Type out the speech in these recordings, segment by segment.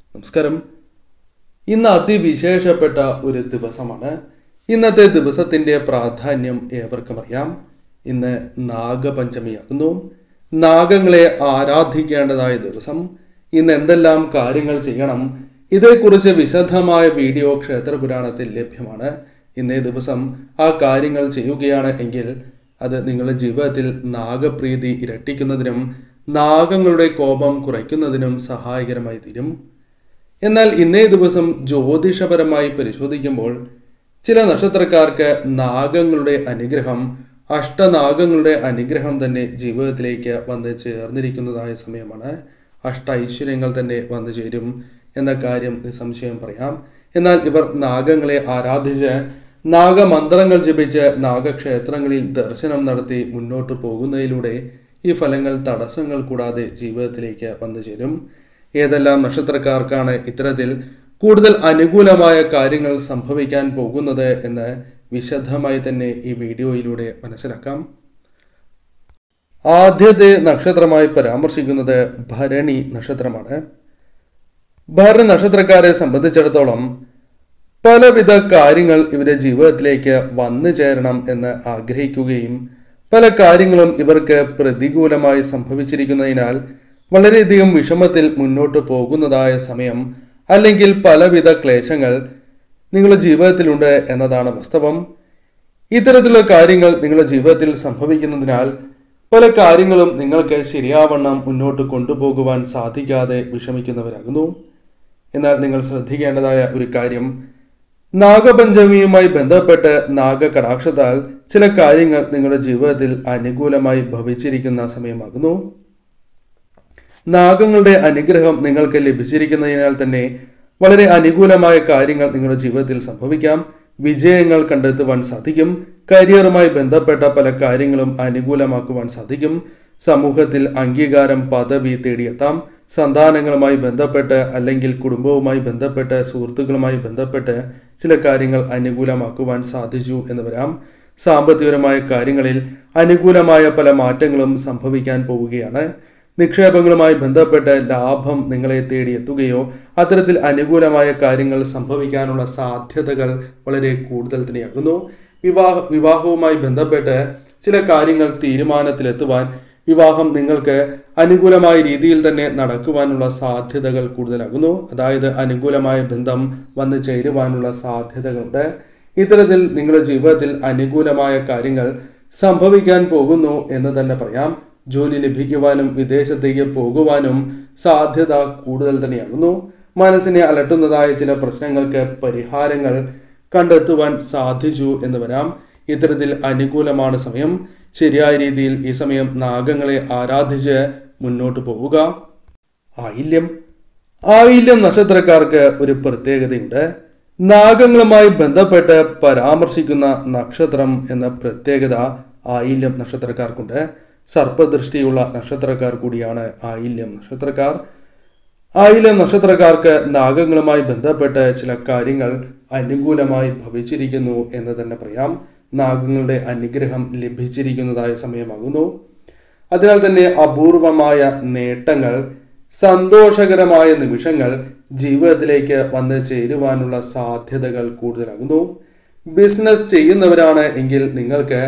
നമസ്കാരം ഇന്ന് അതിവിശേഷപ്പെട്ട ഒരു ദിവസമാണ് ഇന്നത്തെ ദിവസത്തിന്റെ പ്രാധാന്യം ഏവർക്കും അറിയാം ഇന്ന് നാഗപഞ്ചമിയാകുന്നു നാഗങ്ങളെ ആരാധിക്കേണ്ടതായ ദിവസം ഇന്ന് എന്തെല്ലാം കാര്യങ്ങൾ ചെയ്യണം ഇതേക്കുറിച്ച് വിശദമായ വീഡിയോ ക്ഷേത്രപുരാണത്തിൽ ലഭ്യമാണ് ഇന്നേ ദിവസം ആ കാര്യങ്ങൾ ചെയ്യുകയാണ് എങ്കിൽ അത് നിങ്ങളുടെ ജീവിതത്തിൽ നാഗപ്രീതി ഇരട്ടിക്കുന്നതിനും നാഗങ്ങളുടെ കോപം കുറയ്ക്കുന്നതിനും സഹായകരമായി തീരും എന്നാൽ ഇന്നേ ദിവസം ജ്യോതിഷപരമായി പരിശോധിക്കുമ്പോൾ ചില നക്ഷത്രക്കാർക്ക് നാഗങ്ങളുടെ അനുഗ്രഹം അഷ്ടനാഗങ്ങളുടെ അനുഗ്രഹം തന്നെ ജീവിതത്തിലേക്ക് വന്ന് ചേർന്നിരിക്കുന്നതായ സമയമാണ് അഷ്ട ഐശ്വര്യങ്ങൾ തന്നെ വന്നു ചേരും എന്ന കാര്യം നിസ്സംശയം പറയാം എന്നാൽ ഇവർ നാഗങ്ങളെ ആരാധിച്ച് നാഗമന്ത്രങ്ങൾ ജപിച്ച് നാഗക്ഷേത്രങ്ങളിൽ ദർശനം നടത്തി മുന്നോട്ട് പോകുന്നതിലൂടെ ഈ ഫലങ്ങൾ തടസ്സങ്ങൾ കൂടാതെ ജീവിതത്തിലേക്ക് വന്നു ചേരും ഏതെല്ലാം നക്ഷത്രക്കാർക്കാണ് ഇത്തരത്തിൽ കൂടുതൽ അനുകൂലമായ കാര്യങ്ങൾ സംഭവിക്കാൻ പോകുന്നത് എന്ന് വിശദമായി തന്നെ ഈ വീഡിയോയിലൂടെ മനസ്സിലാക്കാം ആദ്യത്തെ നക്ഷത്രമായി പരാമർശിക്കുന്നത് ഭരണി നക്ഷത്രമാണ് ഭരണി നക്ഷത്രക്കാരെ സംബന്ധിച്ചിടത്തോളം പലവിധ കാര്യങ്ങൾ ഇവരുടെ ജീവിതത്തിലേക്ക് വന്നു ചേരണം എന്ന് ആഗ്രഹിക്കുകയും പല കാര്യങ്ങളും ഇവർക്ക് പ്രതികൂലമായി സംഭവിച്ചിരിക്കുന്നതിനാൽ വളരെയധികം വിഷമത്തിൽ മുന്നോട്ട് പോകുന്നതായ സമയം അല്ലെങ്കിൽ പലവിധ ക്ലേശങ്ങൾ നിങ്ങളുടെ ജീവിതത്തിലുണ്ട് എന്നതാണ് വാസ്തവം ഇത്തരത്തിലുള്ള കാര്യങ്ങൾ നിങ്ങളുടെ ജീവിതത്തിൽ സംഭവിക്കുന്നതിനാൽ പല കാര്യങ്ങളും നിങ്ങൾക്ക് ശരിയാവണ്ണം മുന്നോട്ട് കൊണ്ടുപോകുവാൻ സാധിക്കാതെ വിഷമിക്കുന്നവരാകുന്നു എന്നാൽ നിങ്ങൾ ശ്രദ്ധിക്കേണ്ടതായ ഒരു കാര്യം നാഗപഞ്ചമിയുമായി ബന്ധപ്പെട്ട് നാഗകടാക്ഷത്താൽ ചില കാര്യങ്ങൾ നിങ്ങളുടെ ജീവിതത്തിൽ അനുകൂലമായി ഭവിച്ചിരിക്കുന്ന സമയമാകുന്നു നാഗങ്ങളുടെ അനുഗ്രഹം നിങ്ങൾക്ക് ലഭിച്ചിരിക്കുന്നതിനാൽ തന്നെ വളരെ അനുകൂലമായ കാര്യങ്ങൾ നിങ്ങളുടെ ജീവിതത്തിൽ സംഭവിക്കാം വിജയങ്ങൾ കണ്ടെത്തുവാൻ സാധിക്കും കരിയറുമായി ബന്ധപ്പെട്ട പല കാര്യങ്ങളും അനുകൂലമാക്കുവാൻ സാധിക്കും സമൂഹത്തിൽ അംഗീകാരം പദവി തേടിയെത്താം സന്താനങ്ങളുമായി ബന്ധപ്പെട്ട് അല്ലെങ്കിൽ കുടുംബവുമായി ബന്ധപ്പെട്ട് സുഹൃത്തുക്കളുമായി ബന്ധപ്പെട്ട് ചില കാര്യങ്ങൾ അനുകൂലമാക്കുവാൻ സാധിച്ചു എന്ന് വരാം സാമ്പത്തികപരമായ കാര്യങ്ങളിൽ അനുകൂലമായ പല മാറ്റങ്ങളും സംഭവിക്കാൻ പോവുകയാണ് നിക്ഷേപങ്ങളുമായി ബന്ധപ്പെട്ട് ലാഭം നിങ്ങളെ തേടിയെത്തുകയോ അത്തരത്തിൽ അനുകൂലമായ കാര്യങ്ങൾ സംഭവിക്കാനുള്ള സാധ്യതകൾ വളരെ കൂടുതൽ തന്നെയാകുന്നു വിവാഹ വിവാഹവുമായി ബന്ധപ്പെട്ട് ചില കാര്യങ്ങൾ തീരുമാനത്തിലെത്തുവാൻ വിവാഹം നിങ്ങൾക്ക് അനുകൂലമായ രീതിയിൽ തന്നെ നടക്കുവാനുള്ള സാധ്യതകൾ കൂടുതലാകുന്നു അതായത് അനുകൂലമായ ബന്ധം വന്നു ചേരുവാനുള്ള സാധ്യതകളുണ്ട് ഇത്തരത്തിൽ നിങ്ങളുടെ ജീവിതത്തിൽ അനുകൂലമായ കാര്യങ്ങൾ സംഭവിക്കാൻ പോകുന്നു എന്ന് തന്നെ പറയാം ജോലി ലഭിക്കുവാനും വിദേശത്തേക്ക് പോകുവാനും സാധ്യത കൂടുതൽ തന്നെയാകുന്നു മനസ്സിനെ അലട്ടുന്നതായ ചില പ്രശ്നങ്ങൾക്ക് പരിഹാരങ്ങൾ കണ്ടെത്തുവാൻ സാധിച്ചു എന്ന് വരാം ഇത്തരത്തിൽ അനുകൂലമാണ് സമയം ശരിയായ രീതിയിൽ ഈ സമയം നാഗങ്ങളെ ആരാധിച്ച് മുന്നോട്ട് പോവുക ആയില്യം ആയില്യം നക്ഷത്രക്കാർക്ക് ഒരു പ്രത്യേകതയുണ്ട് നാഗങ്ങളുമായി ബന്ധപ്പെട്ട് പരാമർശിക്കുന്ന നക്ഷത്രം എന്ന പ്രത്യേകത ആയില്യം നക്ഷത്രക്കാർക്കുണ്ട് സർപ്പദൃഷ്ടിയുള്ള നക്ഷത്രക്കാർ കൂടിയാണ് ആയില്യം നക്ഷത്രക്കാർ ആയില്യം നക്ഷത്രക്കാർക്ക് നാഗങ്ങളുമായി ബന്ധപ്പെട്ട് ചില കാര്യങ്ങൾ അനുകൂലമായി ഭവിച്ചിരിക്കുന്നു എന്ന് തന്നെ പറയാം നാഗങ്ങളുടെ അനുഗ്രഹം ലഭിച്ചിരിക്കുന്നതായ സമയമാകുന്നു അതിനാൽ തന്നെ അപൂർവമായ നേട്ടങ്ങൾ സന്തോഷകരമായ നിമിഷങ്ങൾ ജീവിതത്തിലേക്ക് വന്ന് ചേരുവാനുള്ള സാധ്യതകൾ കൂടുതലാകുന്നു ബിസിനസ് ചെയ്യുന്നവരാണ് എങ്കിൽ നിങ്ങൾക്ക്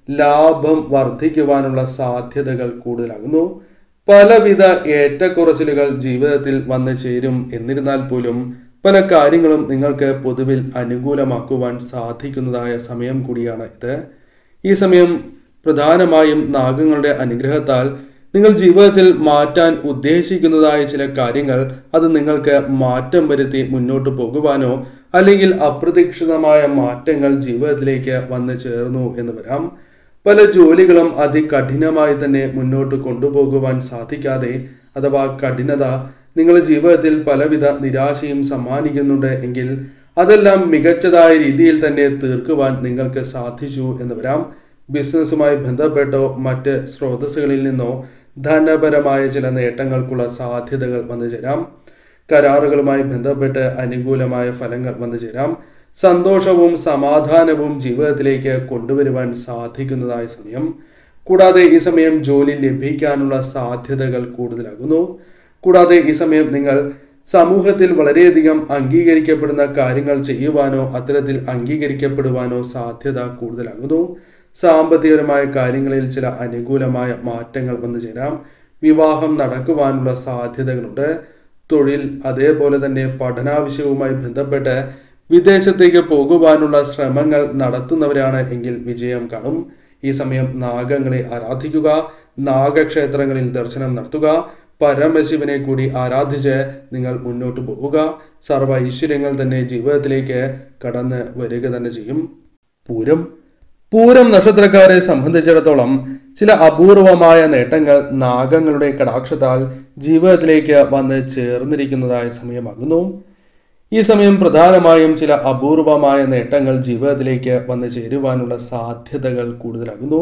ലാഭം വർദ്ധിക്കുവാനുള്ള സാധ്യതകൾ കൂടുതലാകുന്നു പലവിധ ഏറ്റക്കുറച്ചിലുകൾ ജീവിതത്തിൽ വന്നു ചേരും എന്നിരുന്നാൽ പോലും പല കാര്യങ്ങളും നിങ്ങൾക്ക് പൊതുവിൽ അനുകൂലമാക്കുവാൻ സാധിക്കുന്നതായ സമയം കൂടിയാണ് ഇത് ഈ സമയം പ്രധാനമായും നാഗങ്ങളുടെ അനുഗ്രഹത്താൽ നിങ്ങൾ ജീവിതത്തിൽ മാറ്റാൻ ഉദ്ദേശിക്കുന്നതായ ചില കാര്യങ്ങൾ അത് നിങ്ങൾക്ക് മാറ്റം വരുത്തി മുന്നോട്ട് പോകുവാനോ അല്ലെങ്കിൽ അപ്രതീക്ഷിതമായ മാറ്റങ്ങൾ ജീവിതത്തിലേക്ക് വന്നു ചേർന്നു എന്ന് വരാം പല ജോലികളും അതികഠിനമായി തന്നെ മുന്നോട്ട് കൊണ്ടുപോകുവാൻ സാധിക്കാതെ അഥവാ കഠിനത നിങ്ങളുടെ ജീവിതത്തിൽ പലവിധ നിരാശയും സമ്മാനിക്കുന്നുണ്ട് എങ്കിൽ അതെല്ലാം മികച്ചതായ രീതിയിൽ തന്നെ തീർക്കുവാൻ നിങ്ങൾക്ക് സാധിച്ചു എന്ന് വരാം ബിസിനസ്സുമായി ബന്ധപ്പെട്ടോ മറ്റ് സ്രോതസ്സുകളിൽ നിന്നോ ധനപരമായ ചില നേട്ടങ്ങൾക്കുള്ള സാധ്യതകൾ വന്നു ചേരാം കരാറുകളുമായി ബന്ധപ്പെട്ട് അനുകൂലമായ ഫലങ്ങൾ വന്നു ചേരാം സന്തോഷവും സമാധാനവും ജീവിതത്തിലേക്ക് കൊണ്ടുവരുവാൻ സാധിക്കുന്നതായ സമയം കൂടാതെ ഈ സമയം ജോലി ലഭിക്കാനുള്ള സാധ്യതകൾ കൂടുതലാകുന്നു കൂടാതെ ഈ സമയം നിങ്ങൾ സമൂഹത്തിൽ വളരെയധികം അംഗീകരിക്കപ്പെടുന്ന കാര്യങ്ങൾ ചെയ്യുവാനോ അത്തരത്തിൽ അംഗീകരിക്കപ്പെടുവാനോ സാധ്യത കൂടുതലാകുന്നു സാമ്പത്തികപരമായ കാര്യങ്ങളിൽ ചില അനുകൂലമായ മാറ്റങ്ങൾ വന്നു ചേരാം വിവാഹം നടക്കുവാനുള്ള സാധ്യതകളുണ്ട് തൊഴിൽ അതേപോലെ തന്നെ പഠനാവശ്യവുമായി ബന്ധപ്പെട്ട് വിദേശത്തേക്ക് പോകുവാനുള്ള ശ്രമങ്ങൾ നടത്തുന്നവരാണ് എങ്കിൽ വിജയം കാണും ഈ സമയം നാഗങ്ങളെ ആരാധിക്കുക നാഗക്ഷേത്രങ്ങളിൽ ദർശനം നടത്തുക പരമശിവനെ കൂടി ആരാധിച്ച് നിങ്ങൾ മുന്നോട്ട് പോവുക സർവ്വ ഐശ്വര്യങ്ങൾ തന്നെ ജീവിതത്തിലേക്ക് കടന്ന് വരിക തന്നെ ചെയ്യും പൂരം പൂരം നക്ഷത്രക്കാരെ സംബന്ധിച്ചിടത്തോളം ചില അപൂർവമായ നേട്ടങ്ങൾ നാഗങ്ങളുടെ കടാക്ഷത്താൽ ജീവിതത്തിലേക്ക് വന്ന് ചേർന്നിരിക്കുന്നതായ സമയമാകുന്നു ഈ സമയം പ്രധാനമായും ചില അപൂർവമായ നേട്ടങ്ങൾ ജീവിതത്തിലേക്ക് വന്നു ചേരുവാനുള്ള സാധ്യതകൾ കൂടുതലാകുന്നു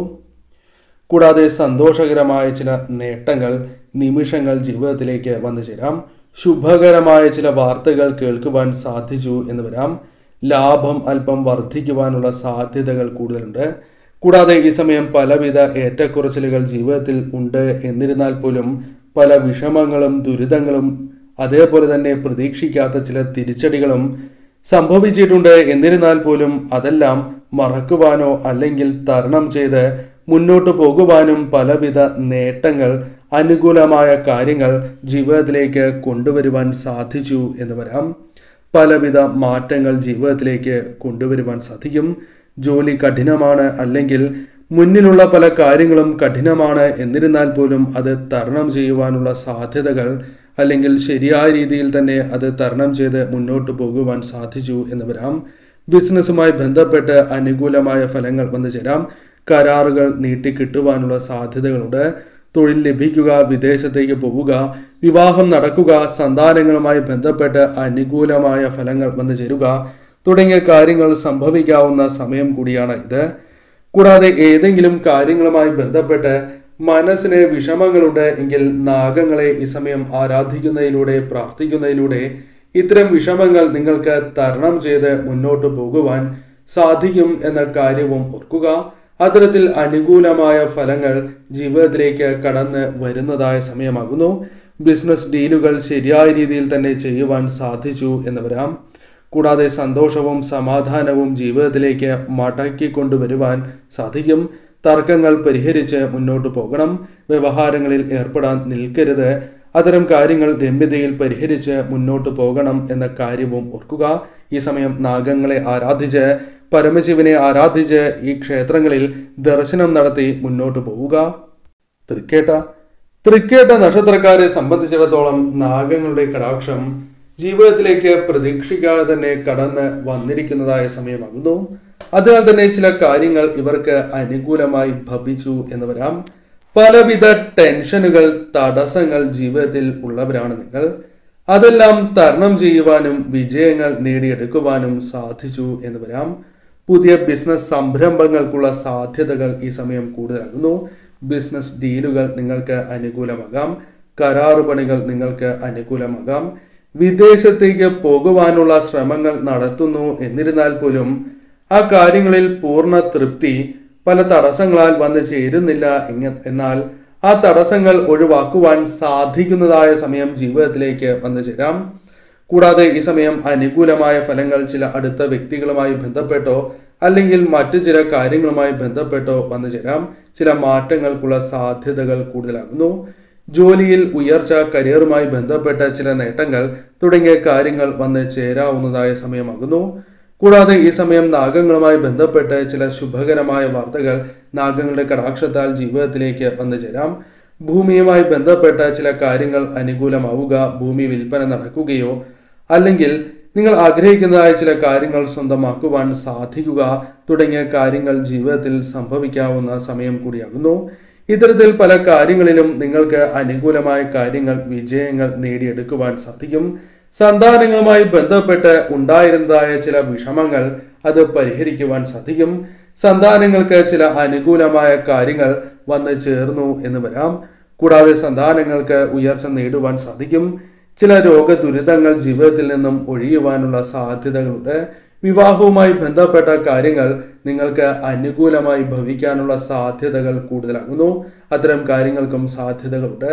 കൂടാതെ സന്തോഷകരമായ ചില നേട്ടങ്ങൾ നിമിഷങ്ങൾ ജീവിതത്തിലേക്ക് വന്നു ചേരാം ശുഭകരമായ ചില വാർത്തകൾ കേൾക്കുവാൻ സാധിച്ചു എന്ന് വരാം ലാഭം അല്പം വർദ്ധിക്കുവാനുള്ള സാധ്യതകൾ കൂടുതലുണ്ട് കൂടാതെ ഈ സമയം പലവിധ ഏറ്റക്കുറച്ചിലുകൾ ജീവിതത്തിൽ ഉണ്ട് എന്നിരുന്നാൽ പോലും പല വിഷമങ്ങളും ദുരിതങ്ങളും അതേപോലെ തന്നെ പ്രതീക്ഷിക്കാത്ത ചില തിരിച്ചടികളും സംഭവിച്ചിട്ടുണ്ട് എന്നിരുന്നാൽ പോലും അതെല്ലാം മറക്കുവാനോ അല്ലെങ്കിൽ തരണം ചെയ്ത് മുന്നോട്ട് പോകുവാനും പലവിധ നേട്ടങ്ങൾ അനുകൂലമായ കാര്യങ്ങൾ ജീവിതത്തിലേക്ക് കൊണ്ടുവരുവാൻ സാധിച്ചു എന്ന് വരാം പലവിധ മാറ്റങ്ങൾ ജീവിതത്തിലേക്ക് കൊണ്ടുവരുവാൻ സാധിക്കും ജോലി കഠിനമാണ് അല്ലെങ്കിൽ മുന്നിലുള്ള പല കാര്യങ്ങളും കഠിനമാണ് എന്നിരുന്നാൽ പോലും അത് തരണം ചെയ്യുവാനുള്ള സാധ്യതകൾ അല്ലെങ്കിൽ ശരിയായ രീതിയിൽ തന്നെ അത് തരണം ചെയ്ത് മുന്നോട്ട് പോകുവാൻ സാധിച്ചു എന്ന് വരാം ബിസിനസ്സുമായി ബന്ധപ്പെട്ട് അനുകൂലമായ ഫലങ്ങൾ വന്നു ചേരാം കരാറുകൾ നീട്ടിക്കിട്ടുവാനുള്ള സാധ്യതകളുണ്ട് തൊഴിൽ ലഭിക്കുക വിദേശത്തേക്ക് പോവുക വിവാഹം നടക്കുക സന്താനങ്ങളുമായി ബന്ധപ്പെട്ട് അനുകൂലമായ ഫലങ്ങൾ വന്നു ചേരുക തുടങ്ങിയ കാര്യങ്ങൾ സംഭവിക്കാവുന്ന സമയം കൂടിയാണ് ഇത് കൂടാതെ ഏതെങ്കിലും കാര്യങ്ങളുമായി ബന്ധപ്പെട്ട് മനസ്സിന് വിഷമങ്ങളുണ്ട് എങ്കിൽ നാഗങ്ങളെ ഈ സമയം ആരാധിക്കുന്നതിലൂടെ പ്രാർത്ഥിക്കുന്നതിലൂടെ ഇത്തരം വിഷമങ്ങൾ നിങ്ങൾക്ക് തരണം ചെയ്ത് മുന്നോട്ട് പോകുവാൻ സാധിക്കും എന്ന കാര്യവും ഓർക്കുക അത്തരത്തിൽ അനുകൂലമായ ഫലങ്ങൾ ജീവിതത്തിലേക്ക് കടന്ന് വരുന്നതായ സമയമാകുന്നു ബിസിനസ് ഡീലുകൾ ശരിയായ രീതിയിൽ തന്നെ ചെയ്യുവാൻ സാധിച്ചു എന്ന് വരാം കൂടാതെ സന്തോഷവും സമാധാനവും ജീവിതത്തിലേക്ക് മടക്കി കൊണ്ടുവരുവാൻ സാധിക്കും തർക്കങ്ങൾ പരിഹരിച്ച് മുന്നോട്ട് പോകണം വ്യവഹാരങ്ങളിൽ ഏർപ്പെടാൻ നിൽക്കരുത് അത്തരം കാര്യങ്ങൾ രമ്യതയിൽ പരിഹരിച്ച് മുന്നോട്ട് പോകണം എന്ന കാര്യവും ഓർക്കുക ഈ സമയം നാഗങ്ങളെ ആരാധിച്ച് പരമശിവനെ ആരാധിച്ച് ഈ ക്ഷേത്രങ്ങളിൽ ദർശനം നടത്തി മുന്നോട്ട് പോവുക തൃക്കേട്ട തൃക്കേട്ട നക്ഷത്രക്കാരെ സംബന്ധിച്ചിടത്തോളം നാഗങ്ങളുടെ കടാക്ഷം ജീവിതത്തിലേക്ക് പ്രതീക്ഷിക്കാതെ തന്നെ കടന്ന് വന്നിരിക്കുന്നതായ സമയമാകുന്നു അതിനാൽ തന്നെ ചില കാര്യങ്ങൾ ഇവർക്ക് അനുകൂലമായി ഭവിച്ചു എന്ന് വരാം പലവിധ ടെൻഷനുകൾ തടസ്സങ്ങൾ ജീവിതത്തിൽ ഉള്ളവരാണ് നിങ്ങൾ അതെല്ലാം തരണം ചെയ്യുവാനും വിജയങ്ങൾ നേടിയെടുക്കുവാനും സാധിച്ചു എന്ന് വരാം പുതിയ ബിസിനസ് സംരംഭങ്ങൾക്കുള്ള സാധ്യതകൾ ഈ സമയം കൂടുതലാകുന്നു ബിസിനസ് ഡീലുകൾ നിങ്ങൾക്ക് അനുകൂലമാകാം കരാറ് പണികൾ നിങ്ങൾക്ക് അനുകൂലമാകാം വിദേശത്തേക്ക് പോകുവാനുള്ള ശ്രമങ്ങൾ നടത്തുന്നു എന്നിരുന്നാൽ പോലും ആ കാര്യങ്ങളിൽ പൂർണ്ണ തൃപ്തി പല തടസ്സങ്ങളാൽ വന്നു ചേരുന്നില്ല എങ്ങ- എന്നാൽ ആ തടസ്സങ്ങൾ ഒഴിവാക്കുവാൻ സാധിക്കുന്നതായ സമയം ജീവിതത്തിലേക്ക് വന്നു ചേരാം കൂടാതെ ഈ സമയം അനുകൂലമായ ഫലങ്ങൾ ചില അടുത്ത വ്യക്തികളുമായി ബന്ധപ്പെട്ടോ അല്ലെങ്കിൽ മറ്റു ചില കാര്യങ്ങളുമായി ബന്ധപ്പെട്ടോ വന്നു ചേരാം ചില മാറ്റങ്ങൾക്കുള്ള സാധ്യതകൾ കൂടുതലാകുന്നു ജോലിയിൽ ഉയർച്ച കരിയറുമായി ബന്ധപ്പെട്ട ചില നേട്ടങ്ങൾ തുടങ്ങിയ കാര്യങ്ങൾ വന്ന് ചേരാവുന്നതായ സമയമാകുന്നു കൂടാതെ ഈ സമയം നാഗങ്ങളുമായി ബന്ധപ്പെട്ട് ചില ശുഭകരമായ വാർത്തകൾ നാഗങ്ങളുടെ കടാക്ഷത്താൽ ജീവിതത്തിലേക്ക് വന്നു ചേരാം ഭൂമിയുമായി ബന്ധപ്പെട്ട ചില കാര്യങ്ങൾ അനുകൂലമാവുക ഭൂമി വിൽപ്പന നടക്കുകയോ അല്ലെങ്കിൽ നിങ്ങൾ ആഗ്രഹിക്കുന്നതായ ചില കാര്യങ്ങൾ സ്വന്തമാക്കുവാൻ സാധിക്കുക തുടങ്ങിയ കാര്യങ്ങൾ ജീവിതത്തിൽ സംഭവിക്കാവുന്ന സമയം കൂടിയാകുന്നു ഇത്തരത്തിൽ പല കാര്യങ്ങളിലും നിങ്ങൾക്ക് അനുകൂലമായ കാര്യങ്ങൾ വിജയങ്ങൾ നേടിയെടുക്കുവാൻ സാധിക്കും സന്താനങ്ങളുമായി ബന്ധപ്പെട്ട് ഉണ്ടായിരുന്നതായ ചില വിഷമങ്ങൾ അത് പരിഹരിക്കുവാൻ സാധിക്കും സന്താനങ്ങൾക്ക് ചില അനുകൂലമായ കാര്യങ്ങൾ വന്ന് ചേർന്നു എന്ന് വരാം കൂടാതെ സന്താനങ്ങൾക്ക് ഉയർച്ച നേടുവാൻ സാധിക്കും ചില രോഗദുരിതങ്ങൾ ജീവിതത്തിൽ നിന്നും ഒഴിയുവാനുള്ള സാധ്യതകളുണ്ട് വിവാഹവുമായി ബന്ധപ്പെട്ട കാര്യങ്ങൾ നിങ്ങൾക്ക് അനുകൂലമായി ഭവിക്കാനുള്ള സാധ്യതകൾ കൂടുതലാകുന്നു അത്തരം കാര്യങ്ങൾക്കും സാധ്യതകളുണ്ട്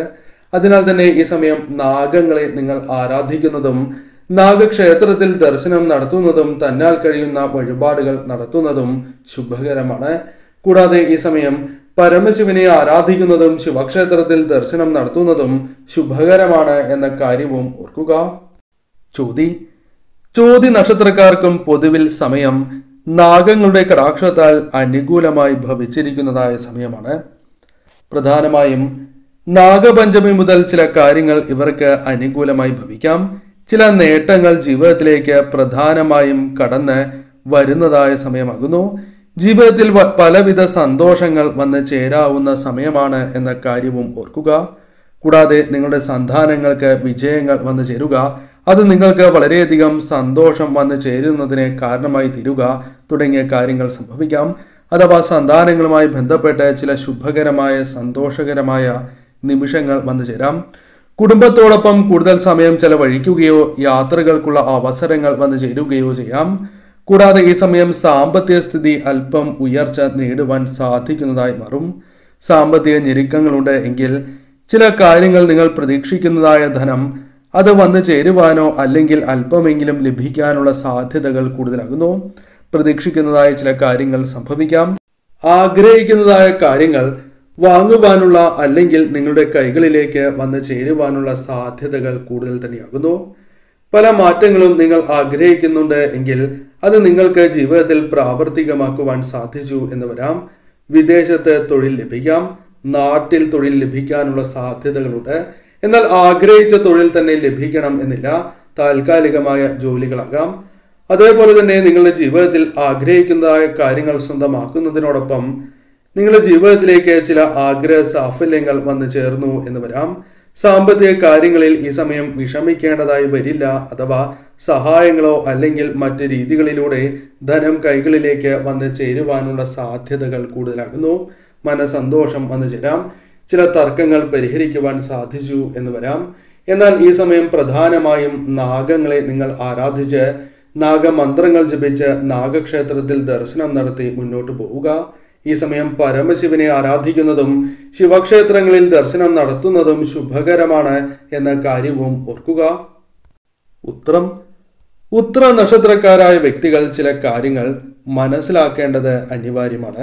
അതിനാൽ തന്നെ ഈ സമയം നാഗങ്ങളെ നിങ്ങൾ ആരാധിക്കുന്നതും നാഗക്ഷേത്രത്തിൽ ദർശനം നടത്തുന്നതും തന്നാൽ കഴിയുന്ന വഴിപാടുകൾ നടത്തുന്നതും ശുഭകരമാണ് കൂടാതെ ഈ സമയം പരമശിവനെ ആരാധിക്കുന്നതും ശിവക്ഷേത്രത്തിൽ ദർശനം നടത്തുന്നതും ശുഭകരമാണ് എന്ന കാര്യവും ഓർക്കുക ചോതി ചോതി നക്ഷത്രക്കാർക്കും പൊതുവിൽ സമയം നാഗങ്ങളുടെ കടാക്ഷത്താൽ അനുകൂലമായി ഭവിച്ചിരിക്കുന്നതായ സമയമാണ് പ്രധാനമായും നാഗപഞ്ചമി മുതൽ ചില കാര്യങ്ങൾ ഇവർക്ക് അനുകൂലമായി ഭവിക്കാം ചില നേട്ടങ്ങൾ ജീവിതത്തിലേക്ക് പ്രധാനമായും കടന്ന് വരുന്നതായ സമയമാകുന്നു ജീവിതത്തിൽ വ- പലവിധ സന്തോഷങ്ങൾ വന്ന് ചേരാവുന്ന സമയമാണ് എന്ന കാര്യവും ഓർക്കുക കൂടാതെ നിങ്ങളുടെ സന്താനങ്ങൾക്ക് വിജയങ്ങൾ വന്നു ചേരുക അത് നിങ്ങൾക്ക് വളരെയധികം സന്തോഷം വന്നു ചേരുന്നതിന് കാരണമായി തീരുക തുടങ്ങിയ കാര്യങ്ങൾ സംഭവിക്കാം അഥവാ സന്താനങ്ങളുമായി ബന്ധപ്പെട്ട് ചില ശുഭകരമായ സന്തോഷകരമായ നിമിഷങ്ങൾ വന്നു ചേരാം കുടുംബത്തോടൊപ്പം കൂടുതൽ സമയം ചെലവഴിക്കുകയോ യാത്രകൾക്കുള്ള അവസരങ്ങൾ വന്നു ചേരുകയോ ചെയ്യാം കൂടാതെ ഈ സമയം സാമ്പത്തിക സ്ഥിതി അല്പം ഉയർച്ച നേടുവാൻ സാധിക്കുന്നതായി മാറും സാമ്പത്തിക ഞെരുക്കങ്ങളുണ്ട് എങ്കിൽ ചില കാര്യങ്ങൾ നിങ്ങൾ പ്രതീക്ഷിക്കുന്നതായ ധനം അത് വന്നു ചേരുവാനോ അല്ലെങ്കിൽ അല്പമെങ്കിലും ലഭിക്കാനുള്ള സാധ്യതകൾ കൂടുതലാകുന്നു പ്രതീക്ഷിക്കുന്നതായ ചില കാര്യങ്ങൾ സംഭവിക്കാം ആഗ്രഹിക്കുന്നതായ കാര്യങ്ങൾ വാങ്ങുവാനുള്ള അല്ലെങ്കിൽ നിങ്ങളുടെ കൈകളിലേക്ക് വന്ന് ചേരുവാനുള്ള സാധ്യതകൾ കൂടുതൽ തന്നെയാകുന്നു പല മാറ്റങ്ങളും നിങ്ങൾ ആഗ്രഹിക്കുന്നുണ്ട് എങ്കിൽ അത് നിങ്ങൾക്ക് ജീവിതത്തിൽ പ്രാവർത്തികമാക്കുവാൻ സാധിച്ചു എന്ന് വരാം വിദേശത്ത് തൊഴിൽ ലഭിക്കാം നാട്ടിൽ തൊഴിൽ ലഭിക്കാനുള്ള സാധ്യതകളുണ്ട് എന്നാൽ ആഗ്രഹിച്ച തൊഴിൽ തന്നെ ലഭിക്കണം എന്നില്ല താൽക്കാലികമായ ജോലികളാകാം അതേപോലെ തന്നെ നിങ്ങളുടെ ജീവിതത്തിൽ ആഗ്രഹിക്കുന്നതായ കാര്യങ്ങൾ സ്വന്തമാക്കുന്നതിനോടൊപ്പം നിങ്ങളുടെ ജീവിതത്തിലേക്ക് ചില ആഗ്രഹ സാഫല്യങ്ങൾ വന്നു ചേർന്നു എന്ന് വരാം സാമ്പത്തിക കാര്യങ്ങളിൽ ഈ സമയം വിഷമിക്കേണ്ടതായി വരില്ല അഥവാ സഹായങ്ങളോ അല്ലെങ്കിൽ മറ്റ് രീതികളിലൂടെ ധനം കൈകളിലേക്ക് വന്ന് ചേരുവാനുള്ള സാധ്യതകൾ കൂടുതലാകുന്നു മനസന്തോഷം വന്നു ചേരാം ചില തർക്കങ്ങൾ പരിഹരിക്കുവാൻ സാധിച്ചു എന്ന് വരാം എന്നാൽ ഈ സമയം പ്രധാനമായും നാഗങ്ങളെ നിങ്ങൾ ആരാധിച്ച് നാഗമന്ത്രങ്ങൾ ജപിച്ച് നാഗക്ഷേത്രത്തിൽ ദർശനം നടത്തി മുന്നോട്ട് പോവുക ഈ സമയം പരമശിവനെ ആരാധിക്കുന്നതും ശിവക്ഷേത്രങ്ങളിൽ ദർശനം നടത്തുന്നതും ശുഭകരമാണ് എന്ന കാര്യവും ഓർക്കുക ഉത്രം ഉത്ര നക്ഷത്രക്കാരായ വ്യക്തികൾ ചില കാര്യങ്ങൾ മനസ്സിലാക്കേണ്ടത് അനിവാര്യമാണ്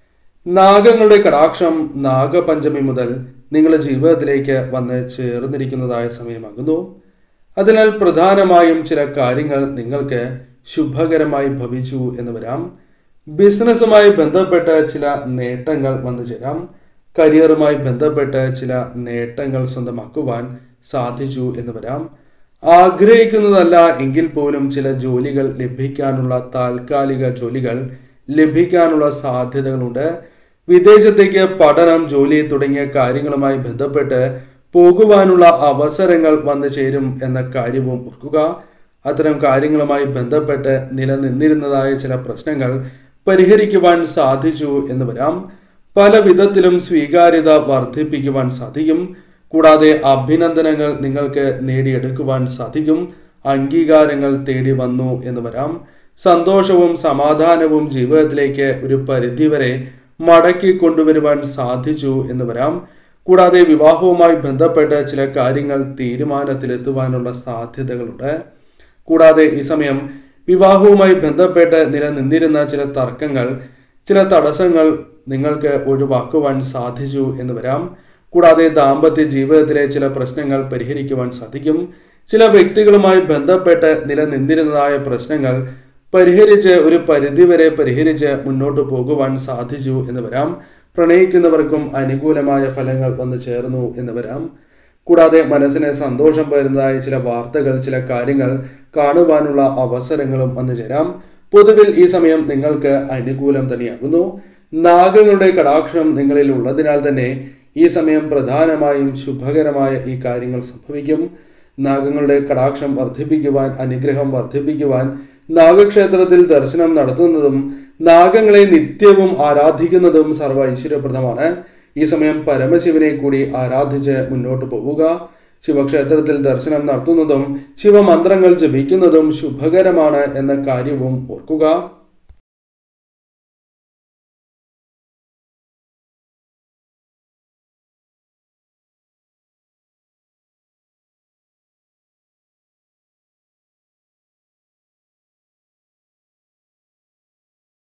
നാഗങ്ങളുടെ കടാക്ഷം നാഗപഞ്ചമി മുതൽ നിങ്ങളുടെ ജീവിതത്തിലേക്ക് വന്ന് ചേർന്നിരിക്കുന്നതായ സമയമാകുന്നു അതിനാൽ പ്രധാനമായും ചില കാര്യങ്ങൾ നിങ്ങൾക്ക് ശുഭകരമായി ഭവിച്ചു എന്ന് വരാം ബിസിനസ്സുമായി ബന്ധപ്പെട്ട് ചില നേട്ടങ്ങൾ വന്നു ചേരാം കരിയറുമായി ബന്ധപ്പെട്ട് ചില നേട്ടങ്ങൾ സ്വന്തമാക്കുവാൻ സാധിച്ചു എന്ന് വരാം ആഗ്രഹിക്കുന്നതല്ല എങ്കിൽ പോലും ചില ജോലികൾ ലഭിക്കാനുള്ള താൽക്കാലിക ജോലികൾ ലഭിക്കാനുള്ള സാധ്യതകളുണ്ട് വിദേശത്തേക്ക് പഠനം ജോലി തുടങ്ങിയ കാര്യങ്ങളുമായി ബന്ധപ്പെട്ട് പോകുവാനുള്ള അവസരങ്ങൾ വന്നു ചേരും എന്ന കാര്യവും ഓർക്കുക അത്തരം കാര്യങ്ങളുമായി ബന്ധപ്പെട്ട് നിലനിന്നിരുന്നതായ ചില പ്രശ്നങ്ങൾ പരിഹരിക്കുവാൻ സാധിച്ചു എന്ന് വരാം പല വിധത്തിലും സ്വീകാര്യത വർദ്ധിപ്പിക്കുവാൻ സാധിക്കും കൂടാതെ അഭിനന്ദനങ്ങൾ നിങ്ങൾക്ക് നേടിയെടുക്കുവാൻ സാധിക്കും അംഗീകാരങ്ങൾ തേടി വന്നു എന്ന് വരാം സന്തോഷവും സമാധാനവും ജീവിതത്തിലേക്ക് ഒരു പരിധിവരെ മടക്കി കൊണ്ടുവരുവാൻ സാധിച്ചു എന്ന് വരാം കൂടാതെ വിവാഹവുമായി ബന്ധപ്പെട്ട് ചില കാര്യങ്ങൾ തീരുമാനത്തിലെത്തുവാനുള്ള സാധ്യതകളുണ്ട് കൂടാതെ ഈ സമയം വിവാഹവുമായി ബന്ധപ്പെട്ട് നിലനിന്നിരുന്ന ചില തർക്കങ്ങൾ ചില തടസ്സങ്ങൾ നിങ്ങൾക്ക് ഒഴിവാക്കുവാൻ സാധിച്ചു എന്ന് വരാം കൂടാതെ ദാമ്പത്യ ജീവിതത്തിലെ ചില പ്രശ്നങ്ങൾ പരിഹരിക്കുവാൻ സാധിക്കും ചില വ്യക്തികളുമായി ബന്ധപ്പെട്ട് നിലനിന്നിരുന്നതായ പ്രശ്നങ്ങൾ പരിഹരിച്ച് ഒരു പരിധിവരെ പരിഹരിച്ച് മുന്നോട്ട് പോകുവാൻ സാധിച്ചു എന്ന് വരാം പ്രണയിക്കുന്നവർക്കും അനുകൂലമായ ഫലങ്ങൾ വന്നു ചേർന്നു എന്ന് വരാം കൂടാതെ മനസ്സിന് സന്തോഷം പകരുന്നതായ ചില വാർത്തകൾ ചില കാര്യങ്ങൾ കാണുവാനുള്ള അവസരങ്ങളും വന്നു ചേരാം പൊതുവിൽ ഈ സമയം നിങ്ങൾക്ക് അനുകൂലം തന്നെയാകുന്നു നാഗങ്ങളുടെ കടാക്ഷം നിങ്ങളിൽ ഉള്ളതിനാൽ തന്നെ ഈ സമയം പ്രധാനമായും ശുഭകരമായ ഈ കാര്യങ്ങൾ സംഭവിക്കും നാഗങ്ങളുടെ കടാക്ഷം വർദ്ധിപ്പിക്കുവാൻ അനുഗ്രഹം വർദ്ധിപ്പിക്കുവാൻ നാഗക്ഷേത്രത്തിൽ ദർശനം നടത്തുന്നതും നാഗങ്ങളെ നിത്യവും ആരാധിക്കുന്നതും സർവ്വ ഐശ്വര്യപ്രദമാണ് ഈ സമയം പരമശിവനെ കൂടി ആരാധിച്ച് മുന്നോട്ട് പോവുക ശിവക്ഷേത്രത്തിൽ ദർശനം നടത്തുന്നതും ശിവമന്ത്രങ്ങൾ ജപിക്കുന്നതും ശുഭകരമാണ് എന്ന കാര്യവും ഓർക്കുക